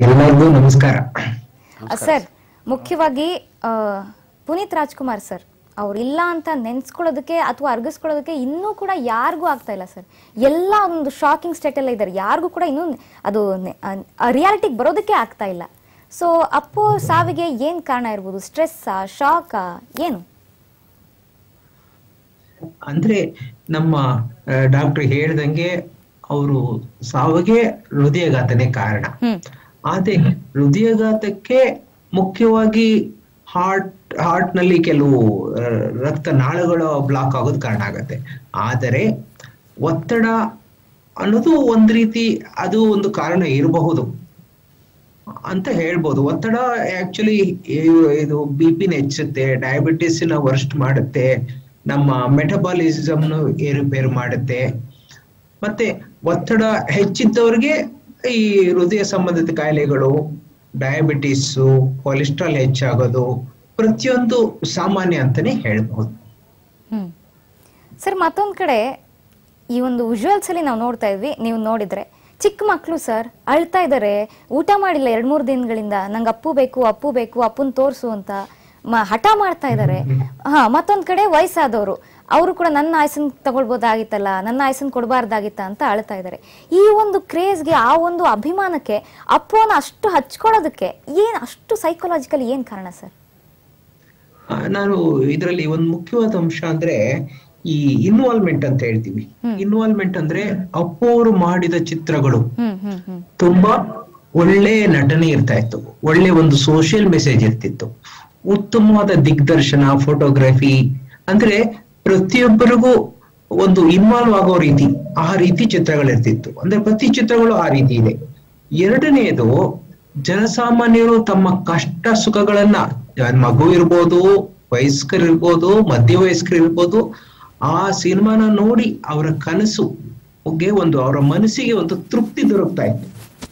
ಎಲ್ಲರಿಗೂ ನಮಸ್ಕಾರ ಸರ್ ಮುಖ್ಯವಾಗಿ ಆ, ಪುನೀತ್ ರಾಜ್ಕುಮಾರ್ ಸರ್ ಅವ್ರು ಇಲ್ಲ ಅಂತ ನೆನ್ಸ್ಕೊಳ್ಳೋದಕ್ಕೆ ಅಥವಾ ಅರ್ಗಿಸ್ಕೊಳ್ಳೋದಕ್ಕೆ ಇನ್ನೂ ಕೂಡ ಯಾರಿಗೂ ಆಗ್ತಾ ಇಲ್ಲ ಸರ್ ಎಲ್ಲ ಒಂದು ಶಾಕಿಂಗ್ ಸ್ಟೇಟ್ ಎಲ್ಲ ಇದ್ದಾರೆ ಯಾರಿಗೂ ಕೂಡ ಇನ್ನೂ ಅದು ರಿಯಾಲಿಟಿಗೆ ಬರೋದಕ್ಕೆ ಆಗ್ತಾ ಇಲ್ಲ ಸೊ ಅಪ್ಪು ಸಾವಿಗೆ ಏನ್ ಕಾರಣ ಇರ್ಬೋದು ಸ್ಟ್ರೆಸ್ಸಾ ಶಾಕಾ ಏನು ಅಂದ್ರೆ ನಮ್ಮ ಡಾಕ್ಟರ್ ಹೇಳ್ದಂಗೆ ಅವರು ಸಾವಿಗೆ ಹೃದಯಘಾತನೇ ಕಾರಣ ಹ್ಮ್ ಆದ್ರೆ ಹೃದಯಘಾತಕ್ಕೆ ಮುಖ್ಯವಾಗಿ ಹಾರ್ಟ್ ಹಾರ್ಟ್ ನಲ್ಲಿ ಕೆಲವು ಆ, ರಕ್ತನಾಳಗಳು ಬ್ಲಾಕ್ ಆಗೋದು ಕಾರಣ ಆಗತ್ತೆ ಆದರೆ ಒತ್ತಡ ಅನ್ನೋದು ಒಂದ್ ರೀತಿ ಅದು ಒಂದು ಕಾರಣ ಇರಬಹುದು ಅಂತ ಹೇಳ್ಬೋದು ಒತ್ತಡ ಆಕ್ಚುಲಿ ಇದು ಬಿ ಪಿನ ಹೆಚ್ಚುತ್ತೆ ಡಯಾಬಿಟಿಸ್ನ ವರ್ಸ್ಟ್ ಮಾಡುತ್ತೆ ನಮ್ಮ ಮೆಟಬಾಲಿಸಮ್ ಏರುಪೇರು ಮಾಡುತ್ತೆ ಮತ್ತೆ ಒತ್ತಡ ಹೆಚ್ಚಿದ್ದವ್ರಿಗೆ ಈ ಹೃದಯ ಸಂಬಂಧಿತ ಕಾಯಿಲೆಗಳು ಡಯಾಬಿಟಿಸು ಕೊಲೆಸ್ಟ್ರಾಲ್ ಹೆಚ್ಚಾಗೋದು ಪ್ರತಿಯೊಂದು ಸಾಮಾನ್ಯ ಅಂತಾನೆ ಹೇಳ್ಬಹುದು ಹ್ಮ್ ಸರ್ ಮತ್ತೊಂದ್ ಕಡೆ ಈ ಒಂದು ವಿಜುವಲ್ಸ್ ಅಲ್ಲಿ ನಾವು ನೋಡ್ತಾ ಇದ್ವಿ ನೀವು ನೋಡಿದ್ರೆ ಚಿಕ್ಕ ಮಕ್ಕಳು ಸರ್ ಅಳ್ತಾ ಇದ್ದಾರೆ ಊಟ ಮಾಡಿಲ್ಲ ಎರಡ್ ಮೂರು ದಿನಗಳಿಂದ ನಂಗೆ ಅಪ್ಪು ಬೇಕು ಅಪ್ಪು ಬೇಕು ಅಪ್ಪನ್ ತೋರ್ಸು ಅಂತ ಮ- ಹಠ ಮಾಡ್ತಾ ಇದ್ದಾರೆ ಹಾ ಮತ್ತೊಂದ್ ಕಡೆ ವಯಸ್ಸಾದವರು ಅವರು ಕೂಡ ನನ್ನ ಆಯ್ಸನ್ ತಗೊಳ್ಬೋದಾಗಿತ್ತಲ್ಲ ನನ್ನ ಆಯ್ಸನ್ ಕೊಡಬಾರ್ದಾಗಿತ್ತ ಅಂತ ಅಳ್ತಾ ಇದ್ದಾರೆ ಈ ಒಂದು ಕ್ರೇಜ್ಗೆ ಆ ಒಂದು ಅಭಿಮಾನಕ್ಕೆ ಅಪ್ಪುವನ್ನ ಅಷ್ಟು ಹಚ್ಕೊಳ್ಳೋದಕ್ಕೆ ಏನ್ ಅಷ್ಟು ಸೈಕಲಾಜಿಕಲಿ ಏನ್ ಕಾರಣ ಸರ್ ಆ, ನಾನು ಇದರಲ್ಲಿ ಒಂದು ಮುಖ್ಯವಾದ ಅಂಶ ಅಂದ್ರೆ ಈ ಇನ್ವಾಲ್ವ್ಮೆಂಟ್ ಅಂತ ಹೇಳ್ತೀವಿ ಇನ್ವಾಲ್ವ್ಮೆಂಟ್ ಅಂದ್ರೆ ಅಪ್ಪು ಅವರು ಮಾಡಿದ ಚಿತ್ರಗಳು ಹ್ಮ್ ಹ್ಮ್ ಹ್ಮ್ ತುಂಬಾ ಒಳ್ಳೆ ನಟನೆ ಇರ್ತಾ ಇತ್ತು ಒಳ್ಳೆ ಒಂದು ಸೋಷಿಯಲ್ ಮೆಸೇಜ್ ಇರ್ತಿತ್ತು ಉತ್ತಮವಾದ ದಿಗ್ದರ್ಶನ ಫೋಟೋಗ್ರಫಿ ಅಂದ್ರೆ ಪ್ರತಿಯೊಬ್ಬರಿಗೂ ಒಂದು ಇನ್ವಾಲ್ವ್ ಆಗೋ ರೀತಿ ಆ ರೀತಿ ಚಿತ್ರಗಳಿರ್ತಿತ್ತು ಅಂದ್ರೆ ಪ್ರತಿ ಚಿತ್ರಗಳು ಆ ರೀತಿ ಇದೆ ಎರಡನೆಯದು ಜನಸಾಮಾನ್ಯರು ತಮ್ಮ ಕಷ್ಟ ಸುಖಗಳನ್ನ ಮಗು ಇರ್ಬೋದು ವಯಸ್ಕರು ಇರ್ಬೋದು ಮಧ್ಯ ವಯಸ್ಕರು ಇರ್ಬೋದು ಆ ಸಿನಿಮಾನ ನೋಡಿ ಅವರ ಕನಸು ಗೆ ಒಂದು ಅವರ ಮನಸ್ಸಿಗೆ ಒಂದು ತೃಪ್ತಿ ದೊರಕ್ತಾ ಇತ್ತು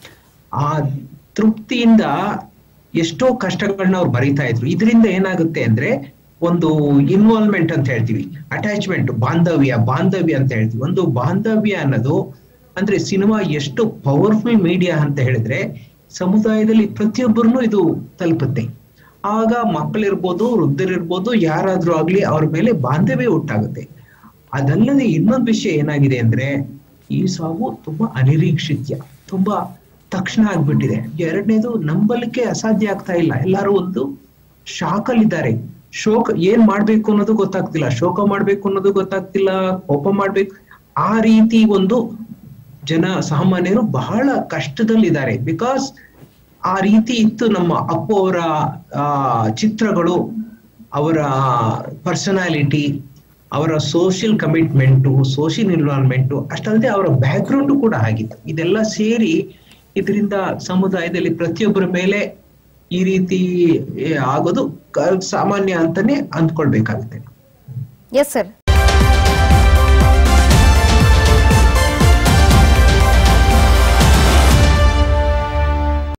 ಆ ತೃಪ್ತಿಯಿಂದ ಎಷ್ಟೋ ಕಷ್ಟಗಳನ್ನ ಅವ್ರು ಬರೀತಾ ಇದ್ರು ಇದರಿಂದ ಏನಾಗುತ್ತೆ ಅಂದ್ರೆ ಒಂದು ಇನ್ವಾಲ್ವ್ಮೆಂಟ್ ಅಂತ ಹೇಳ್ತೀವಿ ಅಟ್ಯಾಚ್ಮೆಂಟ್ ಬಾಂಧವ್ಯ ಬಾಂಧವ್ಯ ಅಂತ ಹೇಳ್ತೀವಿ ಒಂದು ಬಾಂಧವ್ಯ ಅನ್ನೋದು ಅಂದ್ರೆ ಸಿನಿಮಾ ಎಷ್ಟು ಪವರ್ಫುಲ್ ಮೀಡಿಯಾ ಅಂತ ಹೇಳಿದ್ರೆ ಸಮುದಾಯದಲ್ಲಿ ಪ್ರತಿಯೊಬ್ಬರನ್ನು ಇದು ತಲುಪುತ್ತೆ ಆಗ ಮಕ್ಕಳಿರ್ಬೋದು ವೃದ್ಧರಿರ್ಬೋದು ಯಾರಾದ್ರೂ ಆಗ್ಲಿ ಅವ್ರ ಮೇಲೆ ಬಾಂಧವ್ಯ ಉಂಟಾಗುತ್ತೆ ಅದಲ್ಲದೆ ಇನ್ನೊಂದು ವಿಷಯ ಏನಾಗಿದೆ ಅಂದ್ರೆ ಈ ಸಾವು ತುಂಬಾ ಅನಿರೀಕ್ಷಿತ್ಯ ತುಂಬಾ ತಕ್ಷಣ ಆಗ್ಬಿಟ್ಟಿದೆ ಎರಡನೇದು ನಂಬಲಿಕ್ಕೆ ಅಸಾಧ್ಯ ಆಗ್ತಾ ಇಲ್ಲ ಎಲ್ಲರೂ ಒಂದು ಶಾಕ್ ಅಲ್ಲಿದ್ದಾರೆ ಶೋಕ ಏನ್ ಮಾಡ್ಬೇಕು ಅನ್ನೋದು ಗೊತ್ತಾಗ್ತಿಲ್ಲ ಶೋಕ ಮಾಡ್ಬೇಕು ಅನ್ನೋದು ಗೊತ್ತಾಗ್ತಿಲ್ಲ ಕೋಪ ಮಾಡ್ಬೇಕು ಆ ರೀತಿ ಒಂದು ಜನ ಸಾಮಾನ್ಯರು ಬಹಳ ಕಷ್ಟದಲ್ಲಿದ್ದಾರೆ ಬಿಕಾಸ್ ಆ ರೀತಿ ಇತ್ತು ನಮ್ಮ ಅಪ್ಪು ಅವರ ಆ ಚಿತ್ರಗಳು ಅವರ ಪರ್ಸನಾಲಿಟಿ ಅವರ ಸೋಷಿಯಲ್ ಕಮಿಟ್ಮೆಂಟು ಸೋಷಿಯಲ್ ಇನ್ವಾಲ್ವ್ಮೆಂಟು ಅಷ್ಟಲ್ಲದೆ ಅವರ ಬ್ಯಾಕ್ಗ್ರೌಂಡ್ ಕೂಡ ಆಗಿತ್ತು ಇದೆಲ್ಲ ಸೇರಿ ಇದರಿಂದ ಸಮುದಾಯದಲ್ಲಿ ಪ್ರತಿಯೊಬ್ಬರ ಮೇಲೆ ಈ ರೀತಿ ಏ, ಆಗೋದು ಕ- ಸಾಮಾನ್ಯ ಅಂತಾನೆ ಅಂದ್ಕೊಳ್ಬೇಕಾಗುತ್ತೆ ಎಸ್ ಸರ್